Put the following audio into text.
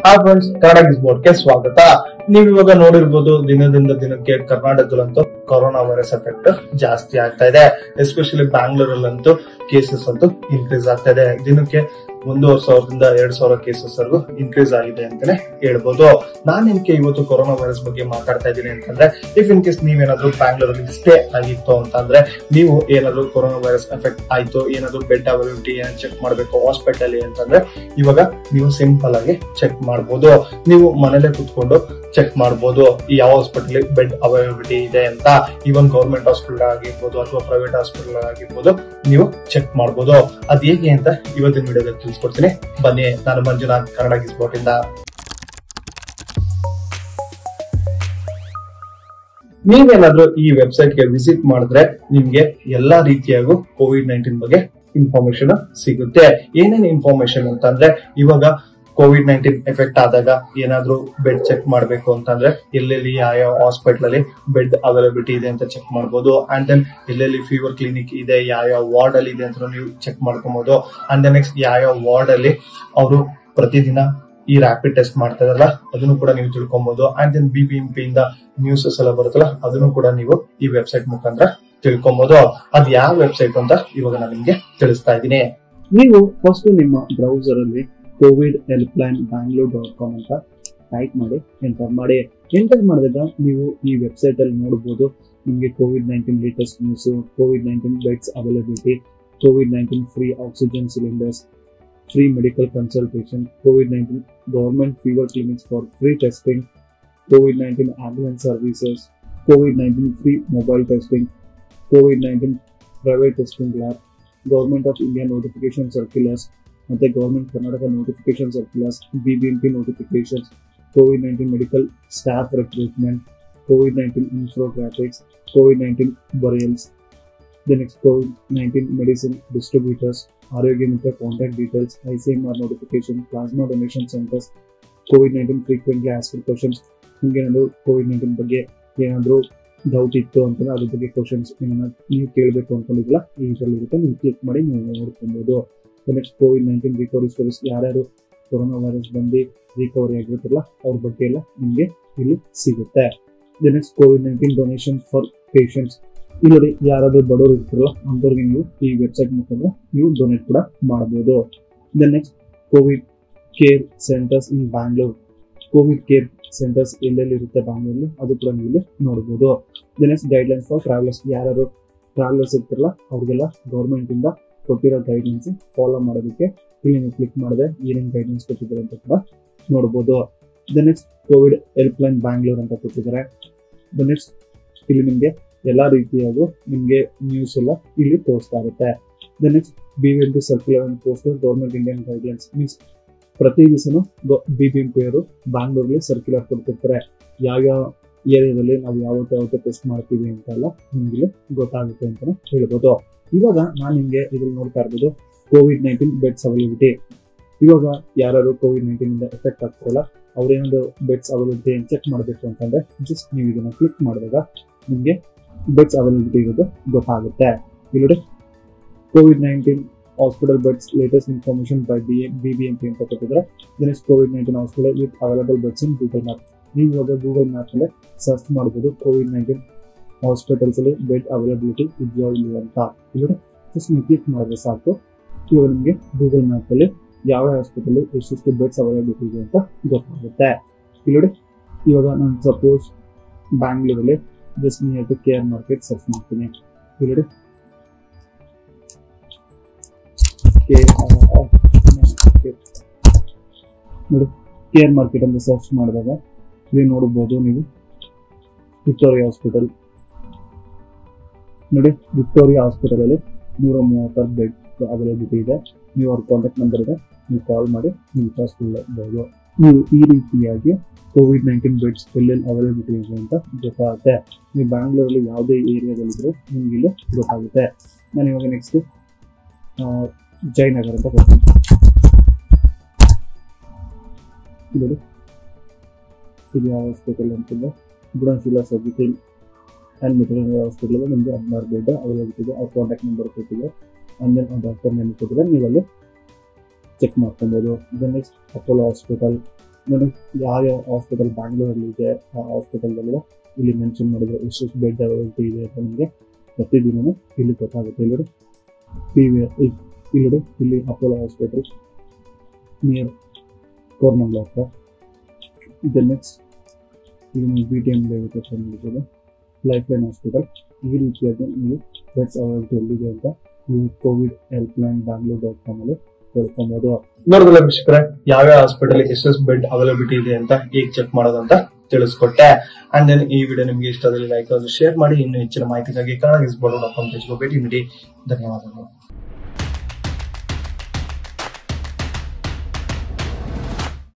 ಆ ಫ್ರೆಂಡ್ಸ್ ಕನ್ನಡ ಗೆ ಸ್ವಾಗತ ನೀವು ಇವಾಗ ನೋಡಿರ್ಬೋದು ದಿನದಿಂದ ದಿನಕ್ಕೆ ಕರ್ನಾಟಕದಲ್ಲಂತೂ ಕೊರೋನಾ ವೈರಸ್ ಎಫೆಕ್ಟ್ ಜಾಸ್ತಿ ಆಗ್ತಾ ಇದೆ ಎಸ್ಪೆಷಲಿ ಬ್ಯಾಂಗ್ಳೂರಲ್ಲಂತೂ ಕೇಸಸ್ ಅಂತೂ ಇನ್ಕ್ರೀಸ್ ಆಗ್ತಾ ಇದೆ ದಿನಕ್ಕೆ ಒಂದೂವರೆ ಸಾವಿರದಿಂದ ಎರಡ್ ಸಾವಿರ ಕೇಸಸ್ ವರೆಗೂ ಇನ್ಕ್ರೀಸ್ ಆಗಿದೆ ಅಂತಾನೆ ಹೇಳ್ಬೋದು ನಾನ್ ನಿಮ್ಗೆ ಇವತ್ತು ಕೊರೋನಾ ವೈರಸ್ ಬಗ್ಗೆ ಮಾತಾಡ್ತಾ ಇದ್ದೀನಿ ಅಂತಂದ್ರೆ ಇಫ್ ಇನ್ ಕೇಸ್ ನೀವೇನಾದ್ರೂ ಬ್ಯಾಂಗ್ಳೂರಲ್ಲಿ ಸ್ಟೇ ಆಗಿತ್ತು ಅಂತಂದ್ರೆ ನೀವು ಏನಾದ್ರು ಕೊರೋನಾ ವೈರಸ್ ಎಫೆಕ್ಟ್ ಆಯ್ತು ಏನಾದ್ರು ಬೆಡ್ ಅವೈಲಿಬಿಲಿಟಿ ಏನ್ ಚೆಕ್ ಮಾಡ್ಬೇಕು ಹಾಸ್ಪಿಟಲ್ ಅಂತಂದ್ರೆ ಇವಾಗ ನೀವು ಸಿಂಪಲ್ ಆಗಿ ಚೆಕ್ ಮಾಡಬಹುದು ನೀವು ಮನೇಲೆ ಕುತ್ಕೊಂಡು ಚೆಕ್ ಮಾಡಬಹುದು ಯಾವ ಹಾಸ್ಪಿಟಲ್ ಬೆಡ್ ಅವೈಲಿಬಿಲಿಟಿ ಇದೆ ಅಂತ ಈವನ್ ಗೌರ್ಮೆಂಟ್ ಹಾಸ್ಪಿಟಲ್ ಆಗಿರ್ಬೋದು ಅಥವಾ ಪ್ರೈವೇಟ್ ಹಾಸ್ಪಿಟಲ್ ಆಗಿರ್ಬೋದು ನೀವು ಚೆಕ್ ಮಾಡಬಹುದು ಅದ್ ಹೇಗೆ ಅಂತ ಇವತ್ತಿನ ವಿಡಿಯೋದಲ್ಲಿ ತಿಳಿಸ್ಕೊಡ್ತೀನಿ ಬನ್ನಿ ನಾನು ಮಂಜುನಾಥ್ ಕನ್ನಡ ಗಿಸ್ಬೋಟ್ ಇಂದ ನೀವೇನಾದ್ರೂ ಈ ವೆಬ್ಸೈಟ್ ಗೆ ವಿಸಿಟ್ ಮಾಡಿದ್ರೆ ನಿಮ್ಗೆ ಎಲ್ಲಾ ರೀತಿಯಾಗೂ ಕೋವಿಡ್ ನೈನ್ಟೀನ್ ಬಗ್ಗೆ ಇನ್ಫಾರ್ಮೇಶನ್ ಸಿಗುತ್ತೆ ಏನೇನ್ ಇನ್ಫಾರ್ಮೇಶನ್ ಅಂತಂದ್ರೆ ಇವಾಗ ಕೋವಿಡ್ ನೈನ್ಟೀನ್ ಎಫೆಕ್ಟ್ ಆದಾಗ ಏನಾದ್ರೂ ಬೆಡ್ ಚೆಕ್ ಮಾಡಬೇಕು ಅಂತಂದ್ರೆ ಎಲ್ಲೆಲ್ಲಿ ಯಾವ ಹಾಸ್ಪಿಟಲ್ ಅಲ್ಲಿ ಬೆಡ್ ಅವೈಲಬಿಲಿಟಿ ಇದೆ ಅಂತ ಚೆಕ್ ಮಾಡಬಹುದು ಅಂಡ್ ದೆನ್ ಎಲ್ಲೆಲ್ಲಿ ಫೀವರ್ ಕ್ಲಿನಿಕ್ ಇದೆ ಯಾವ ವಾರ್ಡ್ ಅಲ್ಲಿ ಇದೆ ಅಂತ ನೀವು ಚೆಕ್ ಮಾಡ್ಕೊಬಹುದು ಅಂಡ್ ದೆನ್ ನೆಕ್ಸ್ಟ್ ಯಾವ ವಾರ್ಡ್ ಅಲ್ಲಿ ಅವರು ಪ್ರತಿದಿನ ಈ ರ್ಯಾಪಿಡ್ ಟೆಸ್ಟ್ ಮಾಡ್ತಾ ಇದಾರಲ್ಲ ಅದನ್ನು ಕೂಡ ನೀವು ತಿಳ್ಕೊಬಹುದು and then B B M P ಇಂದ ನ್ಯೂಸಸ್ ಎಲ್ಲ ಬರುತ್ತಲ್ಲ ಅದನ್ನು ಕೂಡ ನೀವು ಈ ವೆಬ್ಸೈಟ್ ಮುಖಾಂತರ ತಿಳ್ಕೊಬಹುದು ಅದ್ ಯಾವ ವೆಬ್ಸೈಟ್ ಅಂತ ಇವಾಗ ನಾನು ನಿಮ್ಗೆ ತಿಳಿಸ್ತಾ ಇದ್ದೀನಿ ನೀವು ಫಸ್ಟ್ ನಿಮ್ಮ ಬ್ರೌಸರ್ ಅಲ್ಲಿ Covid help line Bangalore dot com ಅಂತ ಟೈಪ್ ಮಾಡಿ ಎಂಟರ್ ಮಾಡಿ ಎಂಟರ್ ಮಾಡಿದಾಗ ನೀವು ಈ ವೆಬ್ಸೈಟ್ ಅಲ್ಲಿ ನೋಡಬಹುದು ನಿಮಗೆ Covid nineteen latest news Covid nineteen beds availability Covid nineteen free oxygen cylinders free medical consultation Covid nineteen government fever clinics for free testing Covid nineteen ambulance services Covid nineteen free mobile testing Covid nineteen private testing lab government of India notification circulars ಮತ್ತೆ government Karnataka notification circulars B B M P notifications Covid nineteen medical staff recruitment Covid nineteen infographics Covid nineteen burials the next Covid nineteen medicine distributors Arogya Mitra contact details I C M R notification plasma donation centres Covid nineteen frequently asked questions ನಿಮ್ಗೇನಾದ್ರು Covid nineteen ಬಗ್ಗೆ ಏನಾದರೂ doubt ಇತ್ತು ಅಂತಂದ್ರೆ ಅದ್ರ ಬಗ್ಗೆ questions ಏನಾದ್ರು ನೀವು ಕೇಳಬೇಕು ಅನ್ಕೊಂಡಿದ್ದಿಲ್ಲ ಈ ಇದರಲ್ಲಿ ಇರುತ್ತೆ ನೀವು ಕ್ಲಿಕ್ ಮಾಡಿ ನೀವು ನೋಡ್ಕೊಬೋದು next Covid nineteen recovery stories ಯಾರ್ಯಾರು ಕೊರೋನಾ ವೈರಸ್ ಬಂದು ರಿಕವರಿ ಆಗಿರುತ್ತಲ್ಲ ಅವ್ರ ಬಗ್ಗೆ ಎಲ್ಲ ನಿಮಗೆ ಇಲ್ಲಿ ಸಿಗುತ್ತೆ the next Covid nineteen donation for patients ಇಲ್ಲಿ ನೋಡಿ ಯಾರಾದ್ರೂ ಬಡವರು ಇರ್ತಾರಲ್ಲ ಅಂಥವ್ರಿಗೆ ನೀವು ಈ ವೆಬ್ಸೈಟ್ ಮುಖಾಂತರ ನೀವು ಡೊನೇಟ್ ಕೂಡ ಮಾಡಬಹುದು the next Covid care centres in Bangalore Covid care centres ಎಲ್ಲೆಲ್ಲಿ ಇರುತ್ತೆ ಬ್ಯಾಂಗ್ಳೂರಲ್ಲಿ ಅದು ಕೂಡ ನೀವು ಇಲ್ಲಿ ನೋಡ್ಬೋದು the next guidelines for travellers ಯಾರು ಟ್ರಾವೆಲರ್ಸ್ ಇರ್ತಾರಲ್ಲ ಅವ್ರಿಗೆಲ್ಲ ಗೌರ್ಮೆಂಟ್ ಇಂದ ಕೊಟ್ಟಿರೋ ಗೈಡ್ಲೈನ್ಸ್ ಫಾಲೋ ಮಾಡೋದಕ್ಕೆ ಇಲ್ಲಿ ನೀವು ಕ್ಲಿಕ್ ಮಾಡಿದ್ರೆ ಏನೇನು ಗೈಡ್ಲೈನ್ಸ್ ಕೊಟ್ಟಿದ್ದಾರೆ ಅಂತ ಕೂಡ ನೋಡ್ಬೋದು the next Covid help line Bangalore ಅಂತ ಕೊಟ್ಟಿದ್ದಾರೆ ದ ನೆಕ್ಸ್ಟ್ ಇಲ್ಲಿ ನಿಮಗೆ ಎಲ್ಲಾ ರೀತಿಯಾಗೂ ನಿಮಗೆ ನ್ಯೂಸ್ ಎಲ್ಲ ಇಲ್ಲಿ ತೋರಿಸ್ತಾ ಇರುತ್ತೆ the next B B M P circular and poster government Indian guidelines means ಪ್ರತಿ ದಿವಸನು ಬಿ ಬಿ ಎಂ ಪಿ ಅವರು ಬ್ಯಾಂಗ್ಳೂರ್ಗೆ ಸರ್ಕ್ಯುಲರ್ ಕೊಡ್ತಿರ್ತಾರೆ ಯಾವ್ಯಾವ ಏರಿಯಾದಲ್ಲಿ ನಾವು ಯಾವತ್ತು ಯಾವತ್ತು ಟೆಸ್ಟ್ ಮಾಡ್ತೀವಿ ಅಂತ ಎಲ್ಲ ನಿಮ್ಗೆ ಗೊತ್ತಾಗುತ್ತೆ ಅಂತಾನೆ ಹೇಳ್ಬೋದು ಇವಾಗ ನಾನು ನಿಮ್ಗೆ ಇದ್ರಲ್ಲಿ ನೋಡ್ತಾ ಇರ್ಬೋದು ಕೋವಿಡ್ ನೈನ್ಟೀನ್ ಬೆಡ್ಸ್ ಅವೈಲಿಬಿಲಿಟಿ ಇವಾಗ ಯಾರು ಕೋವಿಡ್ ನೈನ್ಟೀನ್ ಇಂದ ಎಫೆಕ್ಟ್ ಆಗ್ತಾರಲ್ಲ ಅವ್ರೇನಾದ್ರು ಬೆಡ್ಸ್ ಅವೈಲಿಬಿಲಿಟಿ ಚೆಕ್ ಮಾಡಬೇಕು ಅಂತಂದ್ರೆ ಜಸ್ಟ್ ನೀವು ಇದನ್ನ ಕ್ಲಿಕ್ ಮಾಡಿದಾಗ ನಿಮಗೆ ಬೆಡ್ಸ್ ಅವೈಲಿಬಿಲಿಟಿ ಇರೋದು ಗೊತ್ತಾಗುತ್ತೆ ಇಲ್ಲಿ Covid nineteen hospital beds latest information by B B B M P ಅಂತ ಕೊಟ್ಟಿದ್ದಾರೆ Dinesh Covid nineteen hospital with available beds in Google map ನೀವು ಇವಾಗ ಗೂಗಲ್ ಮ್ಯಾಪಲ್ಲೇ ಸರ್ಚ್ ಮಾಡ್ಬೋದು ಕೋವಿಡ್ ನೈನ್ಟೀನ್ ಹಾಸ್ಪಿಟಲ್ಸ್ ಅಲ್ಲಿ ಬೆಡ್ ಅವೈಲಬಿಲಿಟಿ ಇದೆಯೋ ಇಲ್ಲ ಅಂತ ಇಲ್ಲಿ ಜಸ್ಟ್ ನೀವು ಕ್ಲಿಕ್ ಮಾಡಿದ್ರೆ ಸಾಕು ಇವಾಗ ನಿಮಗೆ ಗೂಗಲ್ ಮ್ಯಾಪಲ್ಲಿ ಯಾವ ಹಾಸ್ಪಿಟಲ್ ಎಷ್ಟೆಷ್ಟು ಬೆಡ್ಸ್ ಅವೈಲಬಿಲಿಟಿ ಇದೆ ಅಂತ ಗೊತ್ತಾಗುತ್ತೆ ಇಲ್ಲಿ ಇವಾಗ ನಾನು ಸಪೋಸ್ ಬ್ಯಾಂಗ್ಳೂರಲ್ಲಿ just near K R market search ಮಾಡ್ತೀನಿ ಇಲ್ಲಿ ನೋಡಿ ಕೇರ್ ಮಾರ್ಕೆಟ್ ಅಂತ ಸರ್ಚ್ ಮಾಡಿದಾಗ ಇಲ್ಲಿ ನೋಡಬಹುದು ನೀವು ವಿಕ್ಟೋರಿಯಾ ಹಾಸ್ಪಿಟಲ್ ನೋಡಿ ವಿಕ್ಟೋರಿಯಾ ಹಾಸ್ಪಿಟಲ್ ಅಲ್ಲಿ ನೂರ ಮೂವತ್ತಾರು ಬೆಡ್ ಅವೈಲಬಿಲಿಟಿ ಇದೆ ನೀವು ಅವ್ರ ಕಾಂಟ್ಯಾಕ್ಟ್ ನಂಬರ್ ಇದೆ ನೀವು ಕಾಲ್ ಮಾಡಿ ನೀವು ವಿಚಾರಿಸ್ಕೊಳ್ಬಹುದು ನೀವು ಈ ರೀತಿಯಾಗಿ ಕೋವಿಡ್ ನೈನ್ಟೀನ್ ಬೆಡ್ಸ್ ಎಲ್ಲೆಲ್ಲಿ ಅವೈಲಬಿಲಿಟಿ ಇದೆ ಅಂತ ಗೊತ್ತಾಗುತ್ತೆ ನೀವು ಬ್ಯಾಂಗ್ಳೂರಲ್ಲಿ ಯಾವುದೇ ಏರಿಯಾದಲ್ಲಿದ್ರು ನಿಮ್ಗೆ ಇಲ್ಲಿ ಗೊತ್ತಾಗುತ್ತೆ ನಾನು ಇವಾಗ ನೆಕ್ಸ್ಟ್ ಜಯನಗರ ಅಂತ ಬರ್ತೀನಿ ನೋಡಿ ಇದು ಯಾವ ಹಾಸ್ಪಿಟಲ್ ಅಂತಂದ್ರೆ Gunasheela surgical and maternity hospital ನಿಮಗೆ ಹದಿನಾರು ಬೆಡ್ ಅವೈಲಬಿಲಿಟಿ ಇದೆ ಅವ್ರ ಕಾಂಟ್ಯಾಕ್ಟ್ ನಂಬರ್ ಕೊಟ್ಟಿದೆ ಆ್ಯಂಡ್ ದೆನ್ ಡಾಕ್ಟರ್ ನೇಮ್ ಕೊಟ್ಟಿದ್ದಾರೆ ನೀವು ಅಲ್ಲಿ ಚೆಕ್ ಮಾಡ್ಕೊಬೋದು ದೆನ್ ನೆಕ್ಸ್ಟ್ ಅಪೋಲೋ ಹಾಸ್ಪಿಟಲ್ ನೋಡಿ ಯಾವ್ಯಾವ ಹಾಸ್ಪಿಟಲ್ ಬ್ಯಾಂಗ್ಳೂರಲ್ಲಿ ಇದೆ ಆ ಹಾಸ್ಪಿಟಲ್ದಲ್ಲಿದೆ ಇಲ್ಲಿ ಮೆನ್ಷನ್ ಮಾಡಿದ್ರೆ ಎಷ್ಟೆಷ್ಟು ಬೆಡ್ ಅವೈಲಿಟಿ ಇದೆ ಅಂತ ನಿಮಗೆ ಪ್ರತಿದಿನನೂ ಇಲ್ಲಿ ಗೊತ್ತಾಗುತ್ತೆ ಇಲ್ಲಿ ನೋಡಿ ಪಿ ವಿ ಇಲ್ಲಿ ನೋಡಿ ಇಲ್ಲಿ ಅಪೋಲೋ ಹಾಸ್ಪಿಟಲ್ ನಿಯರ್ ಕೋರ್ಮಂಗ್ಲ ಹತ್ರ ಇದು ನೆಕ್ಸ್ಟ್ ಇಲ್ಲಿ ನೀವು ಬಿ ಟಿ ಎಮ್ ಹತ್ರ ನೋಡ್ಬೋದು ಲೈಫ್ ಲೈನ್ ಹಾಸ್ಪಿಟಲ್ ಈ ರೀತಿಯಾಗಿ ನೀವು ಬೆಡ್ಸ್ ಅವೈಲಿಟಿ ಎಲ್ಲಿದೆ ಅಂತ ನೀವು Covid help line Bangalore dot com ಅಲ್ಲಿ ತಿಳ್ಕೊಬೋದು ನೋಡಿದ್ರಲ್ಲ ವೀಕ್ಷಕರೇ ಯಾವ್ಯಾವ ಹಾಸ್ಪಿಟಲ್ ಎಷ್ಟೆಷ್ಟು ಬೆಡ್ ಅವೈಲಬಿಲಿಟಿ ಇದೆ ಅಂತ ಹೇಗೆ ಚೆಕ್ ಮಾಡೋದಂತ ತಿಳಿಸ್ಕೊಟ್ಟೆ ಅಂಡ್ ದೆನ್ ಈ ವಿಡಿಯೋ ನಿಮಗೆ ಇಷ್ಟ ಆದಲ್ಲಿ ಲೈಕ್ ಶೇರ್ ಮಾಡಿ ಇನ್ನು ಹೆಚ್ಚಿನ ಮಾಹಿತಿಗಾಗಿ Kannada is board dot com ಭೇಟಿ ನೀಡಿ ಧನ್ಯವಾದಗಳು